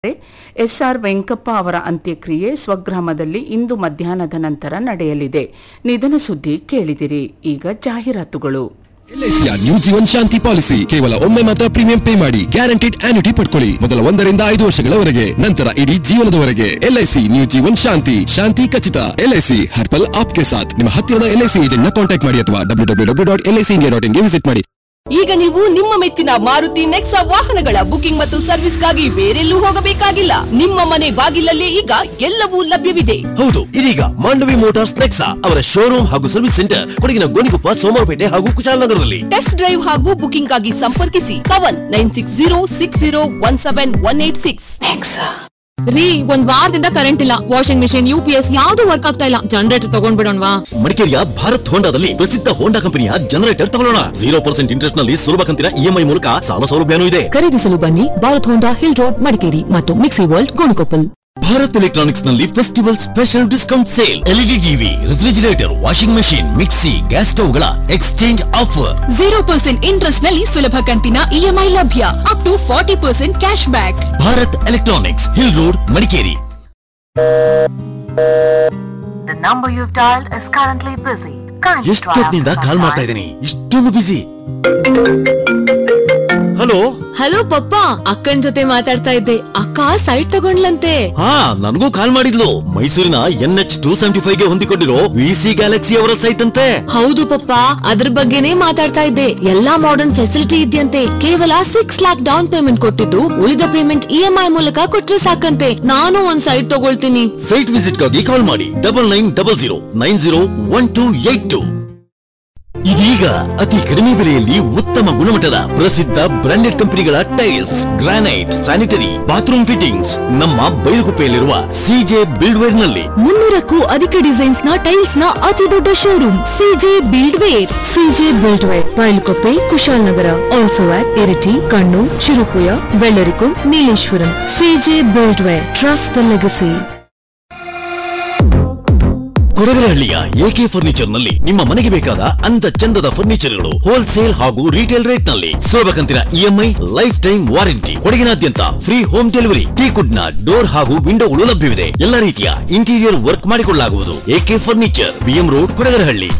S R Venkappa ಅವರ ಅಂತ್ಯಕ್ರಿಯೆ ಸ್ವಗ್ರಾಮದಲ್ಲಿ ಇಂದು ಮಧ್ಯಾಹ್ನದ ನಂತರ ನಡೆಯಲಿದೆ ನಿಧನ ಸುದ್ದಿ ಕೇಳಿದಿರಿ ಈಗ ಜಾಹೀರಾತುಗಳು ಎಲ್ಐಸಿಯ ನ್ಯೂ ಜೀವನ್ ಶಾಂತಿ ಪಾಲಿಸಿ ಕೇವಲ ಒಮ್ಮೆ ಮಾತ್ರ ಪ್ರೀಮಿಯಂ ಪೇ ಮಾಡಿ ಗ್ಯಾರಂಟಿಡ್ ಆನ್ಯುಟಿ ಪಡ್ಕೊಳ್ಳಿ ಮೊದಲ ಒಂದರಿಂದ ಐದು ವರ್ಷಗಳವರೆಗೆ ನಂತರ ಇಡೀ ಜೀವನದವರೆಗೆ ಎಲ್ಐಸಿ ನ್ಯೂ ಜೀವನ್ ಶಾಂತಿ ಶಾಂತಿ ಖಚಿತ ಎಲ್ಐಸಿ ಹರ್ಪಲ್ ಆಪ್ಗೆ ಸಾಥ್ ನಿಮ್ಮ ಹತ್ತಿರದ ಎಲ್ಐಸಿ ಏಜೆಂಟ್ ನ ಕಾಂಟ್ಯಾಕ್ಟ್ ಮಾಡಿ ಅಥವಾ W W W dot LIC India dot ಇನ್ಗೆ ವಿಸಿಟ್ ಮಾಡಿ ಈಗ ನೀವು ನಿಮ್ಮ ಮೆಚ್ಚಿನ ಮಾರುತಿ ನೆಕ್ಸಾ ವಾಹನಗಳ ಬುಕಿಂಗ್ ಮತ್ತು ಸರ್ವಿಸ್ಗಾಗಿ ಬೇರೆಲ್ಲೂ ಹೋಗಬೇಕಾಗಿಲ್ಲ ನಿಮ್ಮ ಮನೆ ಬಾಗಿಲಲ್ಲೇ ಈಗ ಎಲ್ಲವೂ ಲಭ್ಯವಿದೆ ಹೌದು ಇದೀಗ ಮಾಂಡವಿ ಮೋಟಾರ್ಸ್ ನೆಕ್ಸಾ ಅವರ ಶೋರೂಮ್ ಹಾಗೂ ಸರ್ವಿಸ್ ಸೆಂಟರ್ ಕೊಡಗಿನ ಗೋಣಿಕೊಪ್ಪ ಸೋಮವಾರಪೇಟೆ ಹಾಗೂ ಕುಶಾಲನಗರದಲ್ಲಿ ಟೆಸ್ಟ್ ಡ್ರೈವ್ ಹಾಗೂ ಬುಕಿಂಗ್ ಆಗಿ ಸಂಪರ್ಕಿಸಿ Pavan nine six zero six zero one seven one eight six ರೀ ಒಂದ್ ವಾರದಿಂದ ಕರೆಂಟ್ ಇಲ್ಲ washing machine U P S ಯಾವ್ದು ವರ್ಕ್ ಆಗ್ತಾ ಇಲ್ಲ ಜನರೇಟರ್ ತಗೊಂಡ್ಬಿಡೋಣವಾ ಮಡಿಕೇರಿಯ ಭಾರತ್ ಹೋಂಡಾದಲ್ಲಿ ಪ್ರಸಿದ್ಧ ಹೋಂಡಾ ಕಂಪನಿಯ ಜನರೇಟರ್ ತಗೊಳ್ಳೋಣ ಜೀರೋ ಪರ್ಸೆಂಟ್ ಇಂಟ್ರೆಸ್ಟ್ ನಲ್ಲಿ ಸುಲಭ ಕಂತಿನ ಇಎಂಐ ಮೂಲಕ ಸಾಲ ಸೌಲಭ್ಯನೂ ಇದೆ ಖರೀದಿಸಲು ಬನ್ನಿ Bharat Honda hill road Madikeri ಮತ್ತು mixie world Gonikoppal Bharat electronics ನಲ್ಲಿ festival special discount sale LED TV refrigerator washing machine mixie gas ಸ್ಟವ್ಗಳ exchange offer zero percent interest ನಲ್ಲಿ ಸುಲಭ ಕಂತಿನ ಇಎಂಐ ಲಭ್ಯ up to forty percent cash back Bharat electronics hill road Madikeri The number you've dialed is currently busy. Kindly try ಎಷ್ಟೊತ್ತಿನಿಂದ after call some ಮಾಡ್ತಾ time. ಇದ್ದೀನಿ ಇಷ್ಟೊಂದು ಬಿಸಿ hello hello ಪಪ್ಪ ಅಕ್ಕನ್ ಜೊತೆ ಮಾತಾಡ್ತಾ ಇದ್ದೆ ಅಕ್ಕ ಸೈಟ್ ತಗೊಂಡ್ಲಂತೆ ಹಾ ನನಗೂ ಕಾಲ್ ಮಾಡಿದ್ಲು ಮೈಸೂರಿನ N H two seventy five ಗೆ ಹೊಂದಿಕೊಂಡಿರೋ ವಿ ಸಿ ಗ್ಯಾಲಕ್ಸಿ ಅವರ ಸೈಟ್ ಅಂತೆ ಹೌದು ಪಪ್ಪ ಅದ್ರ ಬಗ್ಗೆನೇ ಮಾತಾಡ್ತಾ ಇದ್ದೆ ಎಲ್ಲಾ ಮಾಡರ್ನ್ ಫೆಸಿಲಿಟಿ ಇದೆಯಂತೆ ಕೇವಲ ಸಿಕ್ಸ್ ಲ್ಯಾಕ್ ಡೌನ್ ಪೇಮೆಂಟ್ ಕೊಟ್ಟಿದ್ದು ಉಳಿದ ಪೇಮೆಂಟ್ ಇ ಎಂ ಐ ಮೂಲಕ ಕೊಟ್ರೆ ಸಾಕಂತೆ ನಾನು ಒಂದ್ ಸೈಟ್ ತಗೊಳ್ತೀನಿ ಸೈಟ್ ವಿಸಿಟ್ ಗಾಗಿ ಕಾಲ್ ಮಾಡಿ double nine double zero nine zero one two eight two ಇದೀಗ ಅತಿ ಕಡಿಮೆ ಬೆಲೆಯಲ್ಲಿ ಉತ್ತಮ ಗುಣಮಟ್ಟದ ಪ್ರಸಿದ್ಧ ಬ್ರಾಂಡೆಡ್ ಕಂಪನಿಗಳ tiles granite sanitary bathroom fittings ನಮ್ಮ ಬೈಲುಗುಪ್ಪೆಯಲ್ಲಿರುವ ಸಿಜೆ ಬಿಲ್ಡ್ವೇರ್ ನಲ್ಲಿ ಮುನ್ನೂರಕ್ಕೂ ಅಧಿಕ ಡಿಸೈನ್ಸ್ ನ ಟೈಲ್ಸ್ ನ ಅತಿ ದೊಡ್ಡ showroom CJ build ware CJ build ware Bylakuppe Kushalnagar also at Iritty Kannur Cherupuzha Vellarikundu Nileshwaram CJ build ware trust the legacy ಕೊಡಗರಹಳ್ಳಿಯ ಎಕೆ ಫರ್ನಿಚರ್ ನಲ್ಲಿ ನಿಮ್ಮ ಮನೆಗೆ ಬೇಕಾದ ಅಂದ ಚಂದದ ಫರ್ನಿಚರ್ಗಳು ಹೋಲ್ಸೇಲ್ ಹಾಗೂ ರೀಟೇಲ್ ರೇಟ್ ನಲ್ಲಿ ಸುಲಭ ಕಂತಿನ ಇಎಂಐ ಲೈಫ್ ಟೈಮ್ ವಾರಂಟಿ ಕೊಡಗಿನಾದ್ಯಂತ ಫ್ರೀ ಹೋಮ್ ಡೆಲಿವರಿ ಟೀಕುಡ್ ನ ಡೋರ್ ಹಾಗೂ ವಿಂಡೋಗಳು ಲಭ್ಯವಿದೆ ಎಲ್ಲ ರೀತಿಯ ಇಂಟೀರಿಯರ್ ವರ್ಕ್ ಮಾಡಿಕೊಳ್ಳಲಾಗುವುದು AK furniture BM road Kodagarahalli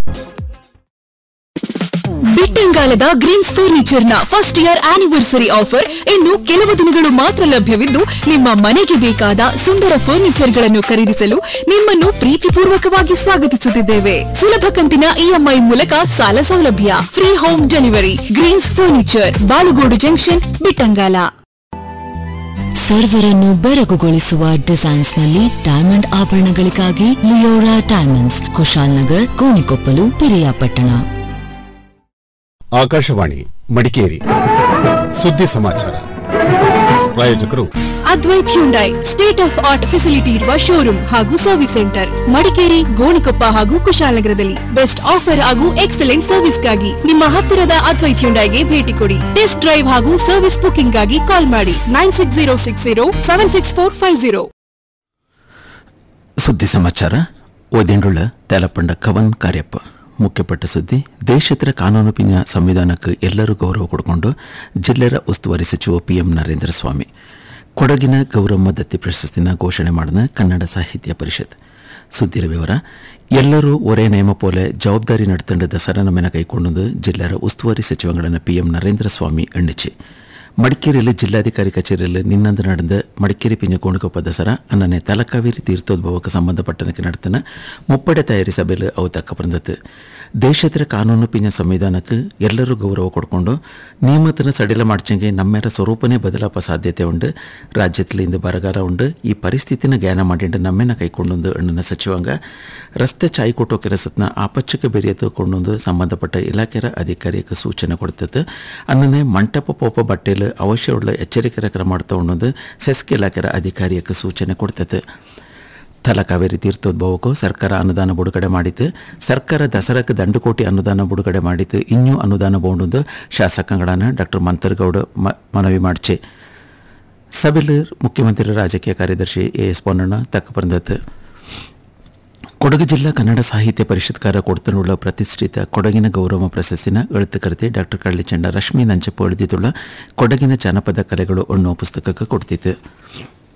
ಬಿಟ್ಟಂಗಾಲದ ಗ್ರೀನ್ಸ್ ಫರ್ನಿಚರ್ ನ ಫಸ್ಟ್ ಇಯರ್ ಆನಿವರ್ಸರಿ ಆಫರ್ ಇನ್ನು ಕೆಲವು ದಿನಗಳು ಮಾತ್ರ ಲಭ್ಯವಿದ್ದು ನಿಮ್ಮ ಮನೆಗೆ ಬೇಕಾದ ಸುಂದರ ಫರ್ನಿಚರ್ ಗಳನ್ನು ಖರೀದಿಸಲು ನಿಮ್ಮನ್ನು ಪ್ರೀತಿಪೂರ್ವಕವಾಗಿ ಸ್ವಾಗತಿಸುತ್ತಿದ್ದೇವೆ ಸುಲಭ ಕಂತಿನ ಇಎಂಐ ಮೂಲಕ ಸಾಲ ಸೌಲಭ್ಯ free home delivery greens furniture Balugodu junction Bittangala ಸರ್ವರನ್ನು ಬೆರಗುಗೊಳಿಸುವ ಡಿಸೈನ್ಸ್ ನಲ್ಲಿ ಡೈಮಂಡ್ ಆಭರಣಗಳಿಗಾಗಿ ಲಿಯೋರಾ ಡೈಮಂಡ್ಸ್ ಕುಶಾಲ್ನಗರ್ ಕೋಣಿಕೊಪ್ಪಲು ಪಿರಿಯಾಪಟ್ಟಣ ಆಕಾಶವಾಣಿ ಮಡಿಕೇರಿ ಸುದ್ದಿ ಸಮಾಚಾರ ಪ್ರಾಯೋಜಕರು Advaith Hyundai state of art facility ಇರುವ ಶೋರೂಮ್ ಹಾಗೂ ಸರ್ವಿಸ್ ಸೆಂಟರ್ ಮಡಿಕೇರಿ ಗೋಣಿಕೊಪ್ಪ ಹಾಗೂ ಕುಶಾಲನಗರದಲ್ಲಿ ಬೆಸ್ಟ್ ಆಫರ್ ಹಾಗೂ ಎಕ್ಸಲೆಂಟ್ ಸರ್ವಿಸ್ಗಾಗಿ ನಿಮ್ಮ ಹತ್ತಿರದ ಅದ್ವೈತ್ ಹ್ಯುಂಡೈಗೆ ಭೇಟಿ ಕೊಡಿ ಟೆಸ್ಟ್ ಡ್ರೈವ್ ಹಾಗೂ ಸರ್ವಿಸ್ ಬುಕಿಂಗ್ ಗಾಗಿ ಕಾಲ್ ಮಾಡಿ nine six zero six zero seven six four five zero ಸುದ್ದಿ ಸಮಾಚಾರ ಓದಿಂಡುಳ್ಳ ತೇಲಪಂಡ ಕವನ್ ಕಾರ್ಯಪ್ಪ ಮುಖ್ಯಪಟ್ಟ ಸುದ್ದಿ ದೇಶದ ಕಾನೂನು ಪಿಂಜ ಸಂವಿಧಾನಕ್ಕೆ ಎಲ್ಲರೂ ಗೌರವ ಕೊಡ್ಕೊಂಡು ಜಿಲ್ಲೆಯ ಉಸ್ತುವಾರಿ ಸಚಿವ ಪಿ ಎಂ ನರೇಂದ್ರ ಸ್ವಾಮಿ ಕೊಡಗಿನ ಗೌರಮ್ಮ ದತ್ತಿ ಪ್ರಶಸ್ತಿನ ಘೋಷಣೆ ಮಾಡಿದ ಕನ್ನಡ ಸಾಹಿತ್ಯ ಪರಿಷತ್ ಸುದ್ದಿರ ವಿವರ ಎಲ್ಲರೂ ಒರೇ ನೇಮ ಪೋಲೆ ಜವಾಬ್ದಾರಿ ನಡ್ತಂಡ ದಸರಾ ನಮೆನ ಕೈಗೊಂಡು ಜಿಲ್ಲೆಯ ಉಸ್ತುವಾರಿ ಸಚಿವಗಳನ್ನು ಪಿ ಎಂ ನರೇಂದ್ರ ಸ್ವಾಮಿ ಎಣ್ಣಿಚಿ ಮಡಿಕೇರಿಯಲ್ಲಿ ಜಿಲ್ಲಾಧಿಕಾರಿ ಕಚೇರಿಯಲ್ಲಿ ನಿನ್ನಂದು ನಡೆದ ಮಡಿಕೇರಿ ಪಿಂಜ ಕೋಣಿಕೊಪ್ಪ ದಸರಾ ಅನ್ನನೆ ತಲಕಾವೇರಿ ತೀರ್ಥೋದ್ಭವಕ್ಕೆ ಸಂಬಂಧಪಟ್ಟನಕ್ಕೆ ನಡೆತನ ಮುಪ್ಪಡೆ ತಯಾರಿ ಸಭೆಯಲ್ಲಿ ಅವು ತಕ್ಕ ಬಂದತ್ತು ದೇಶದ ಕಾನೂನು ಪಿಂಜ ಸಂವಿಧಾನಕ್ಕೆ ಎಲ್ಲರೂ ಗೌರವ ಕೊಡ್ಕೊಂಡು ನಿಯಮತನ ಸಡಿಲ ಮಾಡ್ಚಂಗೆ ನಮ್ಮೆರ ಸ್ವರೂಪನೇ ಬದಲಾಪ ಸಾಧ್ಯತೆ ಉಂಡು ರಾಜ್ಯದಲ್ಲಿ ಇಂದು ಬರಗಾಲ ಉಂಡು ಈ ಪರಿಸ್ಥಿತಿನ ಜ್ಞಾನ ಮಾಡಿಂಡು ನಮ್ಮೆನ ಕೈಕೊಂಡೊಂದು ಅಣ್ಣನ ಸಚಿವಾಂಗ ರಸ್ತೆ ಚಾಯ್ ಕೊಟ್ಟೋ ಕೆಲಸತ್ನ ಆಪಚ್ಚಕ್ಕೆ ಬೆರೆಯ ತಗೊಂಡೊಂದು ಸಂಬಂಧಪಟ್ಟ ಇಲಾಖೆಯ ಅಧಿಕಾರಿಯಕ್ಕೆ ಸೂಚನೆ ಕೊಡ್ತದೆ ಅನ್ನನೆ ಮಂಟಪ ಪೋಪ ಬಟ್ಟೆಯಲ್ಲಿ ಅವಶ್ಯವುಳ್ಳ ಎಚ್ಚರಿಕೆಯ ಕ್ರಮ ತಗೊಂಡೊಂದು ಸೆಸ್ಕ್ ಇಲಾಖೆಯ ಅಧಿಕಾರಿಯಕ್ಕೆ ಸೂಚನೆ ಕೊಡ್ತದೆ ತಲಕಾವೇರಿ ತೀರ್ಥೋದ್ಭವಕ್ಕೂ ಸರ್ಕಾರ ಅನುದಾನ ಬಿಡುಗಡೆ ಮಾಡಿತ್ತು ಸರ್ಕಾರ ದಸರಾಕ್ಕೆ ದಂಡುಕೋಟಿ ಅನುದಾನ ಬಿಡುಗಡೆ ಮಾಡಿತ್ತು ಇನ್ನೂ ಅನುದಾನ ಬೋಂಡು ಶಾಸಕಗಳನ್ನ ಡಾಕ್ಟರ್ ಮಂತರ್ಗೌಡ ಮ- ಮನವಿ ಮಾಡ್ಚೆ ಸಭೆಯಲ್ಲಿ ಮುಖ್ಯಮಂತ್ರಿ ರಾಜಕೀಯ ಕಾರ್ಯದರ್ಶಿ ಎ ಎಸ್ ಪೊನ್ನಣ್ಣ ತಕ್ಕ ಬಂದತ್ತು ಕೊಡಗು ಜಿಲ್ಲಾ ಕನ್ನಡ ಸಾಹಿತ್ಯ ಪರಿಷತ್ಕಾರ ಕೊಡ್ತನುಳ್ಳ ಪ್ರತಿಷ್ಠಿತ ಕೊಡಗಿನ ಗೌರವ ಪ್ರಶಸ್ತಿನ ಎಳುತ್ತುಕರ್ತೆ ಡಾಕ್ಟರ್ ಕಳ್ಳಿಚಂಡ ರಶ್ಮಿ ನಂಚಪ್ಪ ಎಳೆದಿದ್ದುಳ್ಳ ಕೊಡಗಿನ ಜಾನಪದ ಕಲೆಗಳು ಅನ್ನೋ ಪುಸ್ತಕಕ್ಕೆ ಕೊಡ್ತಿತ್ತು